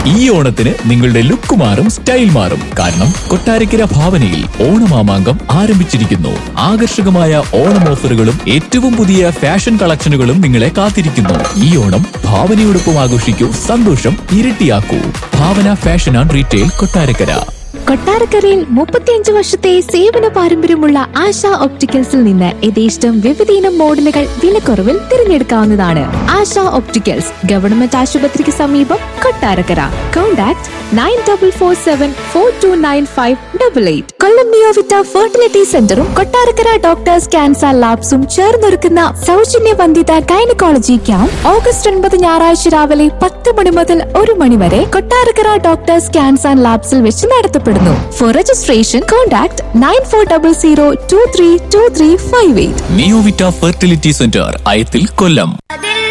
ഈ ഓണത്തിന് നിങ്ങളുടെ ലുക്ക് മാറും സ്റ്റൈൽ മാറും കാരണം കൊട്ടാരക്കര ഭാവനയിൽ ഓണമാമാങ്കം ആരംഭിച്ചിരിക്കുന്നു ആകർഷകമായ ഓണം ഓഫറുകളും ഏറ്റവും പുതിയ ഫാഷൻ കളക്ഷനുകളും നിങ്ങളെ കാത്തിരിക്കുന്നു ഈ ഓണം ഭാവനയോടൊപ്പം ആഘോഷിക്കൂ സന്തോഷം ഇരട്ടിയാക്കൂ Bhavana fashion and retail Kottarakkara കൊട്ടാരക്കരയിൽ മുപ്പത്തിയഞ്ച് വർഷത്തെ സേവന പാരമ്പര്യമുള്ള ആശ ഒപ്റ്റിക്കൽസിൽ നിന്ന് യഥേഷ്ടം വിവിധയിനം മോഡലുകൾ വിലക്കുറവിൽ തിരഞ്ഞെടുക്കാവുന്നതാണ് ആശ ഒപ്റ്റിക്കൽസ് ഗവൺമെന്റ് ആശുപത്രിക്ക് സമീപം Kottarakkara contact nine double four seven four two nine five double eight Kollam Neovita fertility സെന്ററും കൊട്ടാരക്കര ഡോക്ടേഴ്സ് ക്യാൻസർ ലാബ്സും ചേർന്നൊരുക്കുന്ന സൗജന്യ വന്ധിത ഗൈനക്കോളജി ക്യാമ്പ് ഓഗസ്റ്റ് ഒൻപത് ഞായറാഴ്ച രാവിലെ പത്ത് മണി മുതൽ ഒരു മണി വരെ കൊട്ടാരക്കര ഡോക്ടേഴ്സ് ക്യാൻസർ ലാബ്സിൽ വെച്ച് നടത്തപ്പെടുന്നു for registration contact nine four double zero two three two three five eight Neovita fertility centre അയത്തിൽ കൊല്ലം അതിൽ